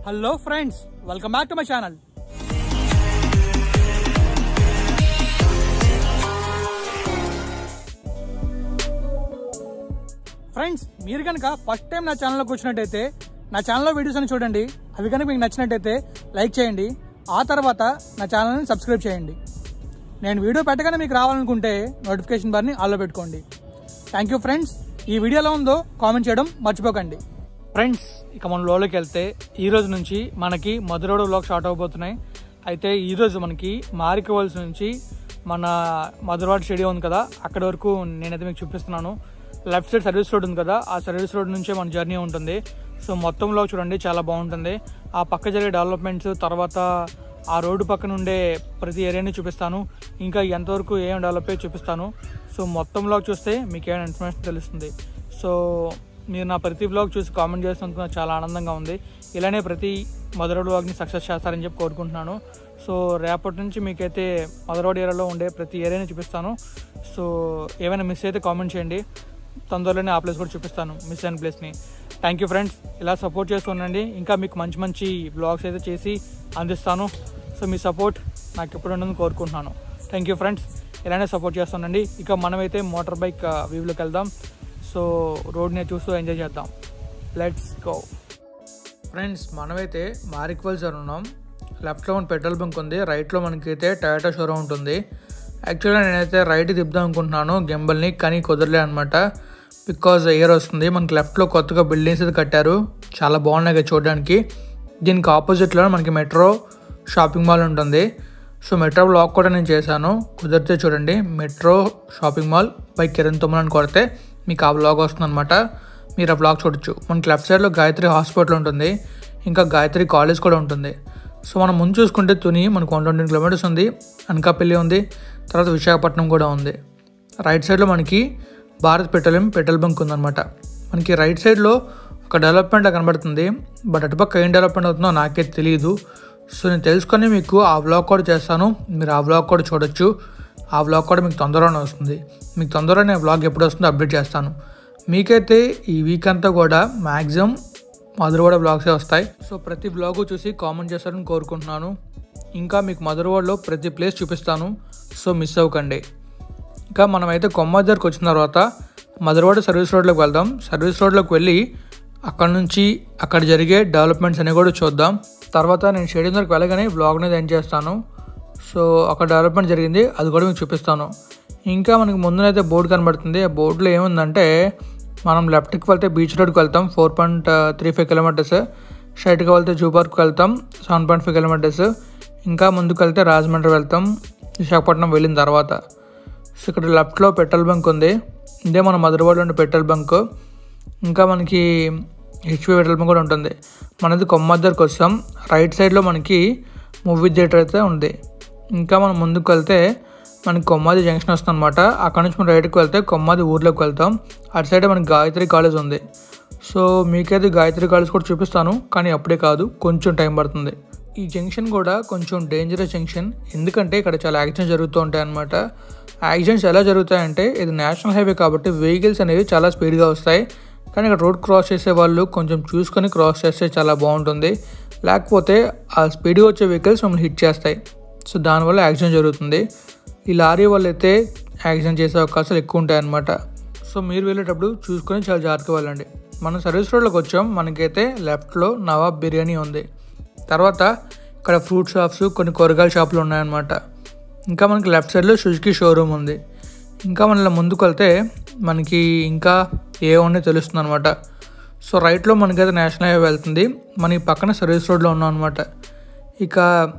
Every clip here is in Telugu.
hello friends welcome back to my channel friends మీరు కనుక ఫస్ట్ టైం నా ఛానల్లోకి వచ్చినట్టయితే నా ఛానల్లో వీడియోస్ అని చూడండి అవి కనుక మీకు నచ్చినట్టయితే లైక్ చేయండి ఆ తర్వాత నా ఛానల్ని సబ్స్క్రైబ్ చేయండి నేను వీడియో పెట్టగానే మీకు రావాలనుకుంటే నోటిఫికేషన్ బార్ని ఆల్లో పెట్టుకోండి థ్యాంక్ యూ ఫ్రెండ్స్ ఈ వీడియో ఎలా ఉందో కామెంట్ చేయడం మర్చిపోకండి ఫ్రెండ్స్ ఇక మనం లోలోకి వెళ్తే ఈ రోజు నుంచి మనకి మధురోడ్ వ్లాగ్ స్టార్ట్ అవబోతున్నాయి అయితే ఈ రోజు మనకి మారికవల్స్ నుంచి మన మధురవాడ స్టేడియం ఉంది కదా అక్కడ వరకు నేనైతే మీకు చూపిస్తున్నాను లెఫ్ట్ సైడ్ సర్వీస్ రోడ్ ఉంది కదా ఆ సర్వీస్ రోడ్ నుంచే మన జర్నీ ఉంటుంది సో మొత్తంలో చూడండి చాలా బాగుంటుంది ఆ పక్క జరిగే డెవలప్మెంట్స్ తర్వాత ఆ రోడ్డు పక్కన ఉండే ప్రతి ఏరియాని చూపిస్తాను ఇంకా ఎంతవరకు ఏం డెవలప్ అయ్యి చూపిస్తాను సో మొత్తంలో చూస్తే మీకు ఏమైనా ఇన్ఫర్మేషన్ తెలుస్తుంది సో మీరు నా ప్రతి బ్లాగ్ చూసి కామెంట్ చేసినందుకు నాకు చాలా ఆనందంగా ఉంది ఇలానే ప్రతి మధుర బ్లాగ్ని సక్సెస్ చేస్తారని చెప్పి కోరుకుంటున్నాను సో రేపటి నుంచి మీకైతే మధురవాడ ఏరియాలో ఉండే ప్రతి ఏరియాని చూపిస్తాను సో ఏమైనా మిస్ అయితే కామెంట్ చేయండి తొందరలోనే ఆ ప్లేస్ కూడా చూపిస్తాను మిస్ అయిన ప్లేస్ని థ్యాంక్ యూ ఫ్రెండ్స్ ఇలా సపోర్ట్ చేస్తూ ఉండండి ఇంకా మీకు మంచి మంచి బ్లాగ్స్ అయితే చేసి అందిస్తాను సో మీ సపోర్ట్ నాకు ఎప్పుడు ఉండదని కోరుకుంటున్నాను థ్యాంక్ యూ ఫ్రెండ్స్ ఇలానే సపోర్ట్ చేస్తానండి ఇక మనమైతే మోటార్ బైక్ వ్యూలోకి వెళ్దాం సో రోడ్ని చూస్తూ ఎంజాయ్ చేద్దాం లెట్స్ గో ఫ్రెండ్స్ మనమైతే మారిక్వల్స్ అని ఉన్నాం లెఫ్ట్లో మన పెట్రోల్ బంక్ ఉంది రైట్లో మనకైతే టయోటా షోరూమ్ ఉంటుంది యాక్చువల్గా నేనైతే రైట్ తిప్పుదాం అనుకుంటున్నాను గింబల్ని కానీ కుదరలే అనమాట బికాజ్ ఎయిర్ వస్తుంది మనకి లెఫ్ట్లో కొత్తగా బిల్డింగ్స్ అయితే కట్టారు చాలా బాగున్నాయి కదా చూడడానికి దీనికి ఆపోజిట్లో మనకి మెట్రో షాపింగ్ మాల్ ఉంటుంది సో మెట్రో బ్లాక్ కూడా నేను చేశాను కుదిరితే చూడండి metro shopping mall by Kiran Tommal అని కొడితే మీకు ఆ బ్లాగ్ వస్తుందన్నమాట మీరు ఆ బ్లాగ్ చూడొచ్చు మనకి లెఫ్ట్ సైడ్లో గాయత్రి హాస్పిటల్ ఉంటుంది ఇంకా గాయత్రి కాలేజ్ కూడా ఉంటుంది సో మనం ముందు చూసుకుంటే తుని మనకు వన్ ట్వంటీ కిలోమీటర్స్ ఉంది అనకాపల్లి ఉంది తర్వాత విశాఖపట్నం కూడా ఉంది రైట్ సైడ్లో మనకి భారత్ పెట్రోలియం పెట్రోల్ బంక్ ఉందన్నమాట మనకి రైట్ సైడ్లో ఒక డెవలప్మెంట్ కనబడుతుంది బట్ అటుపక్క ఏం డెవలప్మెంట్ అవుతుందో నాకైతే తెలియదు సో నేను తెలుసుకొని మీకు ఆ బ్లాగ్ కూడా చేస్తాను మీరు ఆ బ్లాగ్ కూడా చూడొచ్చు ఆ బ్లాగ్ కూడా మీకు తొందరగానే వస్తుంది మీకు తొందరగానే బ్లాగ్ ఎప్పుడు వస్తుందో అప్డేట్ చేస్తాను మీకైతే ఈ వీక్ అంతా కూడా మ్యాక్సిమం మధురవాడ బ్లాగ్సే వస్తాయి సో ప్రతి బ్లాగు చూసి కామెంట్ చేస్తారని కోరుకుంటున్నాను ఇంకా మీకు మధురవాడలో ప్రతి ప్లేస్ చూపిస్తాను సో మిస్ అవ్వకండి ఇంకా మనమైతే కొమ్మ దగ్గరకు వచ్చిన తర్వాత మధురవాడ సర్వీస్ రోడ్లోకి వెళ్దాం సర్వీస్ రోడ్లోకి వెళ్ళి అక్కడ నుంచి అక్కడ జరిగే డెవలప్మెంట్స్ అనేవి కూడా చూద్దాం తర్వాత నేను స్టేడియం దగ్గరికి వెళ్ళగానే బ్లాగ్ అనేది ఎండ్ చేస్తాను సో అక్కడ డెవలప్మెంట్ జరిగింది అది కూడా మీకు చూపిస్తాను ఇంకా మనకి ముందునైతే బోర్డు కనబడుతుంది ఆ బోర్డులో ఏముందంటే మనం లెఫ్ట్కి వెళ్తే బీచ్ రోడ్కి వెళ్తాం four point three five kilometres స్ట్రైట్గా వెళ్తే జూ పార్క్కి వెళ్తాం సెవెన్ పాయింట్ ఫైవ్ కిలోమీటర్స్ ఇంకా ముందుకు వెళ్తే రాజమండ్రి వెళ్తాం విశాఖపట్నం వెళ్ళిన తర్వాత సో ఇక్కడ లెఫ్ట్లో పెట్రోల్ బంక్ ఉంది ఇదే మన మధురవాడలో ఉండే పెట్రోల్ బంక్ ఇంకా మనకి హెచ్పి పెట్రోల్ బంక్ కూడా ఉంటుంది మనది కొమ్మద్దరికి వస్తాం రైట్ సైడ్లో మనకి మూవీ థియేటర్ అయితే ఉంది ఇంకా మనం ముందుకు వెళ్తే మనకి కొమ్మాది జంక్షన్ వస్తుంది అనమాట అక్కడ నుంచి మనం రైట్కి వెళ్తే కొమ్మాది ఊర్లోకి వెళ్తాం అటు సైడ్ మనకి గాయత్రి కాలేజ్ ఉంది సో మీకైతే గాయత్రి కాలేజ్ కూడా చూపిస్తాను కానీ అప్పుడే కాదు కొంచెం టైం పడుతుంది ఈ జంక్షన్ కూడా కొంచెం డేంజరస్ జంక్షన్ ఎందుకంటే ఇక్కడ చాలా యాక్సిడెంట్స్ జరుగుతూ ఉంటాయి అనమాట యాక్సిడెంట్స్ ఎలా జరుగుతాయంటే ఇది నేషనల్ హైవే కాబట్టి వెహికల్స్ అనేవి చాలా స్పీడ్గా వస్తాయి కానీ ఇక్కడ రోడ్ క్రాస్ చేసే వాళ్ళు కొంచెం చూసుకొని క్రాస్ చేస్తే చాలా బాగుంటుంది లేకపోతే ఆ స్పీడ్గా వచ్చే వెహికల్స్ మమ్మల్ని హిట్ చేస్తాయి సో దానివల్ల యాక్సిడెంట్ జరుగుతుంది ఈ లారీ వాళ్ళు అయితే యాక్సిడెంట్ చేసే అవకాశాలు ఎక్కువ ఉంటాయి అన్నమాట సో మీరు వెళ్ళేటప్పుడు చూసుకొని చాలా జాగ్రత్తగా వెళ్ళండి మనం సర్వీస్ రోడ్లోకి వచ్చాం మనకైతే లెఫ్ట్లో నవాబ్ బిర్యానీ ఉంది తర్వాత ఇక్కడ ఫ్రూట్ షాప్స్ కొన్ని కూరగాయల షాపులు ఉన్నాయన్నమాట ఇంకా మనకి లెఫ్ట్ సైడ్లో సుజుకి షోరూమ్ ఉంది ఇంకా మన ముందుకు వెళ్తే మనకి ఇంకా ఏ ఉన్నాయో తెలుస్తుంది అనమాట సో రైట్లో మనకైతే నేషనల్ హైవే వెళ్తుంది మన ఈ పక్కన సర్వీస్ రోడ్లో ఉన్నాం అనమాట ఇక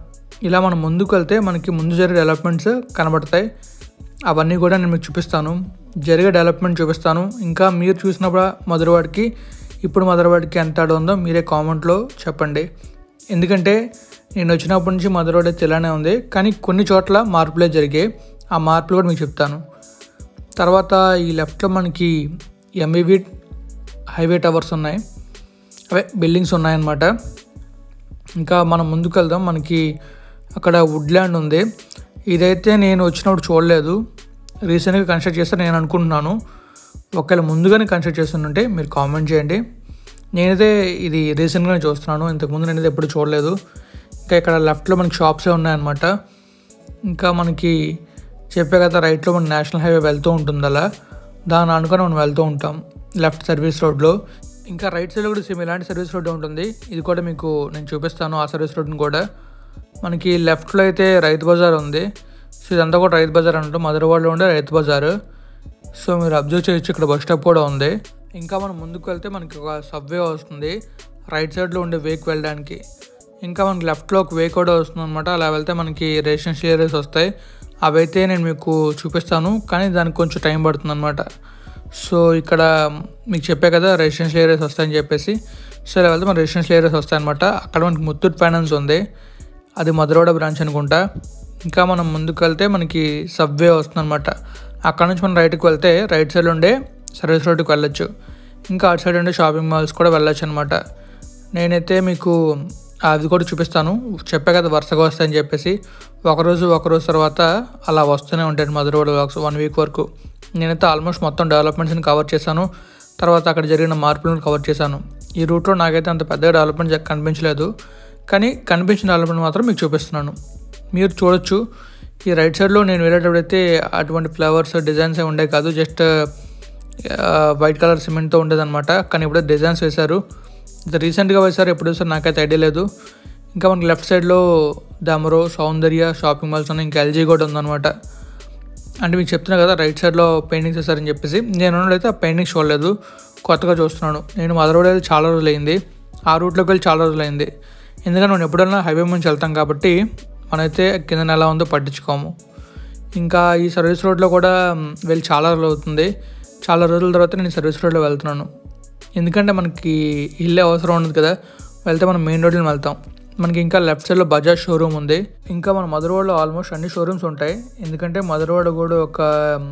ఇలా మనం ముందుకు వెళ్తే మనకి ముందు జరిగే డెవలప్మెంట్స్ కనబడతాయి అవన్నీ కూడా నేను మీకు చూపిస్తాను జరిగే డెవలప్మెంట్ చూపిస్తాను ఇంకా మీరు చూసినప్పుడు మధురవాడికి ఇప్పుడు మధురవాడికి ఎంత తేడా ఉందో మీరే కామెంట్లో చెప్పండి ఎందుకంటే నేను వచ్చినప్పటి నుంచి మధురవాడ అయితే ఇలానే ఉంది కానీ కొన్ని చోట్ల మార్పులే జరిగాయి ఆ మార్పులు కూడా మీకు చెప్తాను తర్వాత ఈ లెఫ్ట్లో మనకి ఎంబీబీ హైవే టవర్స్ ఉన్నాయి అవే బిల్డింగ్స్ ఉన్నాయన్నమాట ఇంకా మనం ముందుకు వెళ్దాం మనకి అక్కడ వుడ్ల్యాండ్ ఉంది ఇదైతే నేను వచ్చినప్పుడు చూడలేదు రీసెంట్గా కన్స్ట్రక్ట్ చేస్తే నేను అనుకుంటున్నాను ఒకవేళ ముందుగానే కన్స్ట్రక్ట్ చేస్తుంటే మీరు కామెంట్ చేయండి నేనైతే ఇది రీసెంట్గానే చూస్తున్నాను ఇంతకుముందు నేనైతే ఎప్పుడు చూడలేదు ఇంకా ఇక్కడ లెఫ్ట్లో మనకి షాప్సే ఉన్నాయన్నమాట ఇంకా మనకి చెప్పే కదా రైట్లో మన నేషనల్ హైవే వెళ్తూ ఉంటుంది అలా దాని అనుకుని మనం వెళ్తూ ఉంటాం లెఫ్ట్ సర్వీస్ రోడ్లో ఇంకా రైట్ సైడ్లో కూడా సేమ్ ఇలాంటి సర్వీస్ రోడ్ ఉంటుంది ఇది కూడా మీకు నేను చూపిస్తాను ఆ సర్వీస్ రోడ్ని కూడా మనకి లెఫ్ట్లో అయితే రైతు బజార్ ఉంది సో ఇదంతా కూడా రైతు బజార్ అంటారు మధురవాడలో ఉండే రైతు బజార్ సో మీరు అబ్జర్వ్ చేయొచ్చు ఇక్కడ బస్ స్టాప్ కూడా ఉంది ఇంకా మనం ముందుకు వెళ్తే మనకి ఒక సబ్వే వస్తుంది రైట్ సైడ్లో ఉండే వేకి వెళ్ళడానికి ఇంకా మనకి లెఫ్ట్లో ఒక వే కూడా వస్తుంది అనమాట అలా వెళ్తే మనకి రెసిడెన్షియల్ ఏరియాస్ వస్తాయి అవైతే నేను మీకు చూపిస్తాను కానీ దానికి కొంచెం టైం పడుతుంది అనమాట సో ఇక్కడ మీకు చెప్పే కదా రెసిడెన్షియల్ ఏరియాస్ వస్తాయని చెప్పేసి సో ఇలా వెళ్తే మన రెసిడెన్షియల్ ఏరియాస్ వస్తాయన్నమాట అక్కడ మనకి ముత్తూట్ ఫైనాన్స్ ఉంది అది మధురవాడ బ్రాంచ్ అనుకుంటా ఇంకా మనం ముందుకు వెళ్తే మనకి సబ్వే వస్తుంది అనమాట అక్కడ నుంచి మనం రైట్కి వెళ్తే రైట్ సైడ్ ఉండే సర్వీస్ రోడ్కి వెళ్ళొచ్చు ఇంకా అటు సైడ్ ఉండే షాపింగ్ మాల్స్ కూడా వెళ్ళొచ్చు అనమాట నేనైతే మీకు అది కూడా చూపిస్తాను చెప్పే కదా వరుసగా వస్తాయని చెప్పేసి ఒకరోజు ఒకరోజు తర్వాత అలా వస్తూనే ఉంటాయి మధురవాడ వ్లాగ్స్ వన్ వీక్ వరకు నేనైతే ఆల్మోస్ట్ మొత్తం డెవలప్మెంట్స్ని కవర్ చేశాను తర్వాత అక్కడ జరిగిన మార్పులను కవర్ చేశాను ఈ రూట్లో నాకైతే అంత పెద్దగా డెవలప్మెంట్ జ- కనిపించలేదు కానీ కనిపించిన డెవలప్మెంట్ మాత్రం మీకు చూపిస్తున్నాను మీరు చూడొచ్చు ఈ రైట్ సైడ్లో నేను వెళ్ళేటప్పుడు అయితే అటువంటి ఫ్లవర్స్ డిజైన్స్ ఏమి ఉండే కాదు జస్ట్ వైట్ కలర్ సిమెంట్తో ఉండేదన్నమాట కానీ ఇప్పుడు డిజైన్స్ వేశారు ఇది రీసెంట్గా వేశారు ఎప్పుడు వేశారు నాకైతే ఐడియా లేదు ఇంకా మనకి లెఫ్ట్ సైడ్లో దమరో సౌందర్య షాపింగ్ మాల్స్ ఉన్నాయి ఇంకా ఎల్జీ కూడా ఉందన్నమాట అంటే మీకు చెప్తున్నా కదా రైట్ సైడ్లో పెయింటింగ్స్ వేస్తారని చెప్పేసి నేను ఉన్నట్లయితే ఆ పెయింటింగ్స్ చూడలేదు కొత్తగా చూస్తున్నాను నేను మదరవాడ వెళ్ళి చాలా రోజులు అయింది ఆ రూట్లోకి వెళ్ళి చాలా రోజులు అయింది ఎందుకంటే మనం ఎప్పుడైనా హైవే నుంచి వెళ్తాం కాబట్టి మనమైతే కింద ఎలా ఉందో పట్టించుకోము ఇంకా ఈ సర్వీస్ రోడ్లో కూడా మ్, వెళ్ళి చాలా రోజులు అవుతుంది చాలా రోజుల తర్వాత నేను సర్వీస్ రోడ్లో వెళ్తున్నాను ఎందుకంటే మనకి ఇల్లే అవసరం ఉండదు కదా వెళ్తే మనం మెయిన్ రోడ్లో వెళ్తాం మనకి ఇంకా లెఫ్ట్ సైడ్లో బజాజ్ షోరూమ్ ఉంది ఇంకా మన మధురవాడలో ఆల్మోస్ట్ అన్ని షోరూమ్స్ ఉంటాయి ఎందుకంటే మధురవాడ కూడా ఒక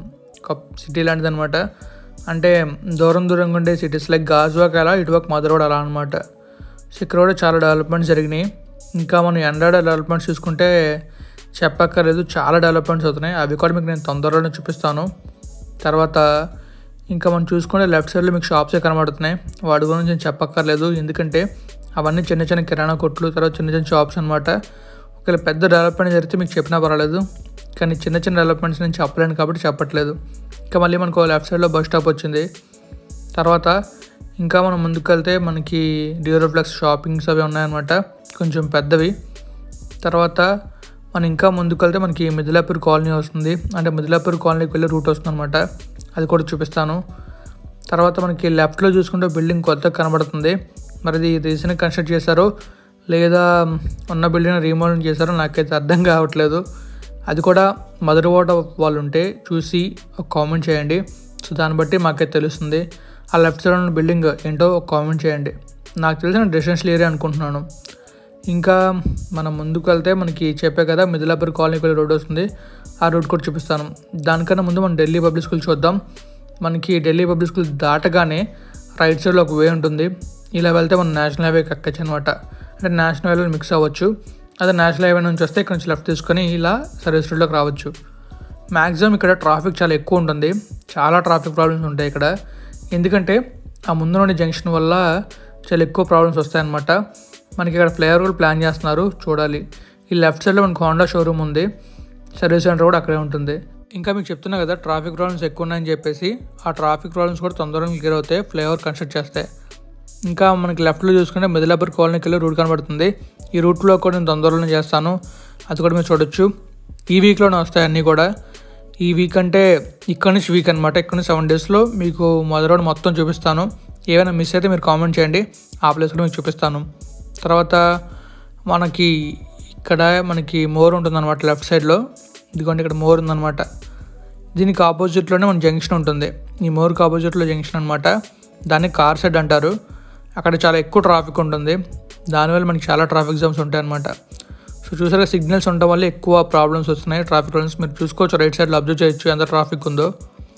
ఒక సిటీ లాంటిది అనమాట అంటే దూరం దూరంగా ఉండే సిటీస్ లైక్ గాజువాక్ అలా ఇటువైపు మధురవాడ అలా అనమాట సో ఇక్కడ కూడా చాలా డెవలప్మెంట్స్ జరిగినాయి ఇంకా మనం ఎండాడ డెవలప్మెంట్స్ చూసుకుంటే చెప్పక్కర్లేదు చాలా డెవలప్మెంట్స్ అవుతున్నాయి అవి కూడా మీకు నేను తొందరలోనే చూపిస్తాను తర్వాత ఇంకా మనం చూసుకుంటే లెఫ్ట్ సైడ్లో మీకు షాప్సే కనబడుతున్నాయి వాటి గురించి నేను చెప్పక్కర్లేదు ఎందుకంటే అవన్నీ చిన్న చిన్న కిరాణా కొట్లు తర్వాత చిన్న చిన్న షాప్స్ అనమాట ఒకవేళ పెద్ద డెవలప్మెంట్ జరిగితే మీకు చెప్పినా పర్వాలేదు కానీ చిన్న చిన్న డెవలప్మెంట్స్ నేను చెప్పలేను కాబట్టి చెప్పట్లేదు ఇంకా మళ్ళీ మనకు లెఫ్ట్ సైడ్లో బస్ స్టాప్ వచ్చింది తర్వాత ఇంకా మనం ముందుకు వెళ్తే మనకి డ్యూరోఫ్లెక్స్ షాపింగ్స్ అవి ఉన్నాయన్నమాట కొంచెం పెద్దవి తర్వాత మనం ఇంకా ముందుకు వెళ్తే మనకి మిదిలాపూర్ కాలనీ వస్తుంది అంటే మిదిలాపూర్ కాలనీకి వెళ్ళే రూట్ వస్తుంది అనమాట అది కూడా చూపిస్తాను తర్వాత మనకి లెఫ్ట్లో చూసుకుంటే బిల్డింగ్ కొత్తగా కనబడుతుంది మరి ఇది రీసెంట్గా కన్స్ట్రక్ట్ చేశారో లేదా ఉన్న బిల్డింగ్ రీమోడల్ చేశారో నాకైతే అర్థం కావట్లేదు అది కూడా మదర్ వాట వాళ్ళు ఉంటే చూసి ఒక కామెంట్ చేయండి సో దాన్ని బట్టి మాకైతే తెలుస్తుంది ఆ లెఫ్ట్ సైడ్ ఉన్న బిల్డింగ్ ఏంటో ఒక కామెంట్ చేయండి నాకు తెలిసిన రెసిడెన్షియల్ ఏరియా అనుకుంటున్నాను ఇంకా మనం ముందుకు వెళ్తే మనకి చెప్పే కదా మిదిలాపూర్ కాలనీకి వెళ్ళే రోడ్ వస్తుంది ఆ రోడ్ కూడా చూపిస్తాను దానికన్నా ముందు మనం ఢిల్లీ పబ్లిక్ స్కూల్ చూద్దాం మనకి ఢిల్లీ పబ్లిక్ స్కూల్ దాటగానే రైట్ సైడ్లో ఒక వే ఉంటుంది ఇలా వెళ్తే మనం నేషనల్ హైవేకి ఎక్కచ్చు అనమాట అంటే నేషనల్ హైవేలో మిక్స్ అవ్వచ్చు అదే నేషనల్ హైవే నుంచి వస్తే ఇక్కడ నుంచి లెఫ్ట్ తీసుకొని ఇలా సర్వీస్ రోడ్లోకి రావచ్చు మ్యాక్సిమం ఇక్కడ ట్రాఫిక్ చాలా ఎక్కువ ఉంటుంది చాలా ట్రాఫిక్ ప్రాబ్లమ్స్ ఉంటాయి ఇక్కడ ఎందుకంటే ఆ ముందు నుండి జంక్షన్ వల్ల చాలా ఎక్కువ ప్రాబ్లమ్స్ వస్తాయన్నమాట మనకి ఇక్కడ ఫ్లైఓవర్ కూడా ప్లాన్ చేస్తున్నారు చూడాలి ఈ లెఫ్ట్ సైడ్లో మనకి హోండా షోరూమ్ ఉంది సర్వీస్ సెంటర్ కూడా అక్కడే ఉంటుంది ఇంకా మీకు చెప్తున్నా కదా ట్రాఫిక్ ప్రాబ్లమ్స్ ఎక్కువ ఉన్నాయని చెప్పేసి ఆ ట్రాఫిక్ ప్రాబ్లమ్స్ కూడా తొందరగా క్లియర్ అవుతాయి ఫ్లైఓవర్ కన్స్ట్రక్ట్ చేస్తాయి ఇంకా మనకి లెఫ్ట్లో చూసుకుంటే మిదిలాపూర్ కాలనీకి వెళ్ళి రూట్ కనబడుతుంది ఈ రూట్లో కూడా నేను తొందరలోనే చేస్తాను అది కూడా మీరు చూడొచ్చు ఈ వీక్లోనే వస్తాయి అన్నీ కూడా ఈ వీక్ అంటే ఇక్కడ నుంచి వీక్ అనమాట ఇక్కడ నుంచి సెవెన్ డేస్లో మీకు మొదటి రోడ్ మొత్తం చూపిస్తాను ఏమైనా మిస్ అయితే మీరు కామెంట్ చేయండి ఆ ప్లేస్ కూడా మీకు చూపిస్తాను తర్వాత మనకి ఇక్కడ మనకి మోర్ ఉంటుంది అనమాట లెఫ్ట్ సైడ్లో ఇదిగోండి ఇక్కడ మోర్ ఉందన్నమాట దీనికి ఆపోజిట్లోనే మన జంక్షన్ ఉంటుంది ఈ మోర్కి ఆపోజిట్లో జంక్షన్ అనమాట దాన్ని కార్ షెడ్ అంటారు అక్కడ చాలా ఎక్కువ ట్రాఫిక్ ఉంటుంది దానివల్ల మనకి చాలా ట్రాఫిక్ జామ్స్ ఉంటాయి అనమాట సో చూసారా సిగ్నల్స్ ఉండడం వల్ల ఎక్కువ ప్రాబ్లమ్స్ వస్తున్నాయి ట్రాఫిక్ ప్రాబ్లమ్స్ మీరు చూసుకోవచ్చు రైట్ సైడ్లో అబ్జర్వ్ చేయొచ్చు ఎంత ట్రాఫిక్ ఉందో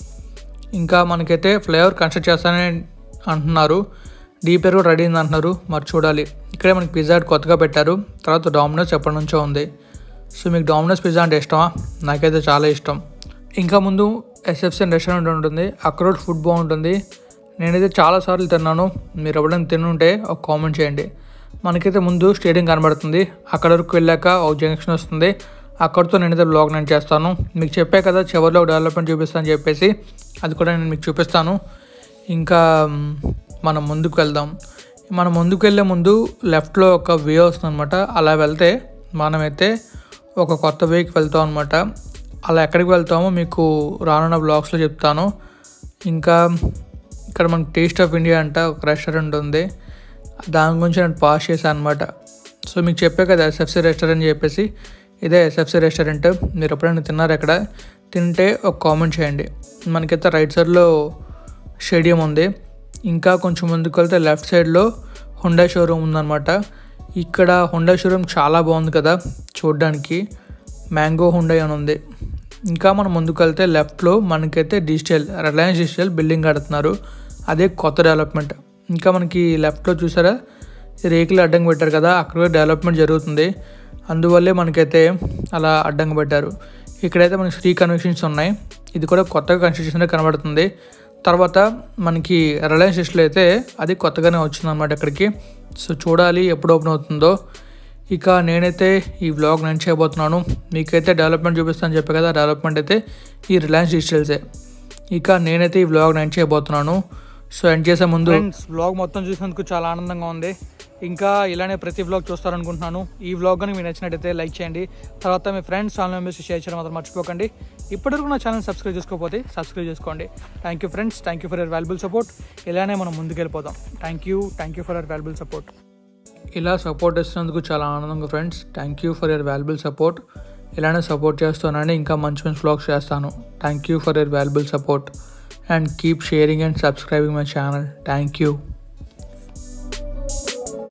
ఇంకా మనకైతే ఫ్లైఓవర్ కన్స్ట్రక్ట్ చేస్తానని అంటున్నారు డీపేర్ కూడా రెడీ అయింది అంటున్నారు మరి చూడాలి ఇక్కడే మనకి పిజ్జా హట్ కొత్తగా పెట్టారు తర్వాత డామినోస్ ఎప్పటి నుంచో ఉంది సో మీకు డామినోస్ పిజ్జా అంటే ఇష్టమా నాకైతే చాలా ఇష్టం ఇంకా ముందు ఎస్ఎఫ్సీ రెస్టారెంట్ ఉంటుంది అక్కడ కూడా ఫుడ్ బాగుంటుంది నేనైతే చాలాసార్లు తిన్నాను మీరు ఎవరైనా తినుంటే ఒక కామెంట్ చేయండి మనకైతే ముందు స్టేడియం కనబడుతుంది అక్కడ వరకు వెళ్ళాక ఒక జంక్షన్ వస్తుంది అక్కడితో నేనైతే బ్లాగ్ నేను చేస్తాను మీకు చెప్పే కదా చివరిలో డెవలప్మెంట్ చూపిస్తాను చెప్పేసి అది కూడా నేను మీకు చూపిస్తాను ఇంకా మ్, మనం ముందుకు వెళ్దాం మనం ముందుకు వెళ్ళే ముందు లెఫ్ట్లో ఒక వే వస్తుంది అనమాట అలా వెళ్తే మనమైతే ఒక కొత్త వేకి వెళ్తాం అనమాట అలా ఎక్కడికి వెళ్తామో మీకు రానున్న బ్లాగ్స్లో చెప్తాను ఇంకా ఇక్కడ మనకి టేస్ట్ ఆఫ్ ఇండియా అంట ఒక రెస్టారెంట్ ఉంది దాని గురించి నేను పాస్ చేశాను అనమాట సో మీకు చెప్పే కదా ఎస్ఎఫ్సి రెస్టారెంట్ చెప్పేసి ఇదే ఎస్ఎఫ్సి రెస్టారెంట్ మీరు ఎప్పుడైనా తిన్నారు ఎక్కడ తింటే ఒక కామెంట్ చేయండి మనకైతే రైట్ సైడ్లో స్టేడియం ఉంది ఇంకా కొంచెం ముందుకు వెళ్తే లెఫ్ట్ సైడ్లో హుండా షోరూమ్ ఉందన్నమాట ఇక్కడ హుండా షోరూమ్ చాలా బాగుంది కదా చూడడానికి మ్యాంగో హుండా అని ఉంది ఇంకా మనం ముందుకు వెళ్తే లెఫ్ట్లో మనకైతే డిజిటల్ రిలయన్స్ డిజిటల్ బిల్డింగ్ కడుతున్నారు అదే కొత్త డెవలప్మెంట్ ఇంకా మనకి లెఫ్ట్లో చూసారా ఈ రేకులు అడ్డంగా పెట్టారు కదా అక్కడ కూడా డెవలప్మెంట్ జరుగుతుంది అందువల్లే మనకైతే అలా అడ్డంగా పెట్టారు ఇక్కడైతే మనకి శ్రీ కన్వెన్షన్స్ ఉన్నాయి ఇది కూడా కొత్తగా కన్స్ట్రక్షన్ కనబడుతుంది తర్వాత మనకి రిలయన్స్ డిజిటల్ అయితే అది కొత్తగానే వచ్చిందన్నమాట ఇక్కడికి సో చూడాలి ఎప్పుడు ఓపెన్ అవుతుందో ఇక నేనైతే ఈ వ్లాగ్ నేను చేయబోతున్నాను మీకైతే డెవలప్మెంట్ చూపిస్తాను చెప్పే కదా డెవలప్మెంట్ అయితే ఈ రిలయన్స్ డిజిటల్సే ఇక నేనైతే ఈ వ్లాగ్ నేను చేయబోతున్నాను సో ఎండ్ చేసే ముందు ఫ్రెండ్స్ వ్లాగ్ మొత్తం చూసినందుకు చాలా ఆనందంగా ఉంది ఇంకా ఇలానే ప్రతి వ్లాగ్ చూస్తారనుకుంటున్నాను ఈ వ్లాగ్ కనుక మీకు నచ్చినట్టయితే లైక్ చేయండి తర్వాత మీ ఫ్రెండ్స్ ఛానల్ మెంబర్స్ షేర్ చేయడం మాత్రం మర్చిపోకండి ఇప్పటివరకు నా ఛానల్ సబ్స్క్రైబ్ చేసుకోకపోతే సబ్స్క్రైబ్ చేసుకోండి thank you friends thank you for your valuable support ఇలానే మనం ముందుకెళ్ళిపోదాం thank you thank you for your valuable support ఇలా సపోర్ట్ ఇస్తున్నందుకు చాలా ఆనందంగా friends thank you for your valuable support ఇలానే సపోర్ట్ చేస్తానని ఇంకా మంచి మంచి వ్లాగ్స్ చేస్తాను thank you for your valuable support and keep sharing and subscribing my channel thank you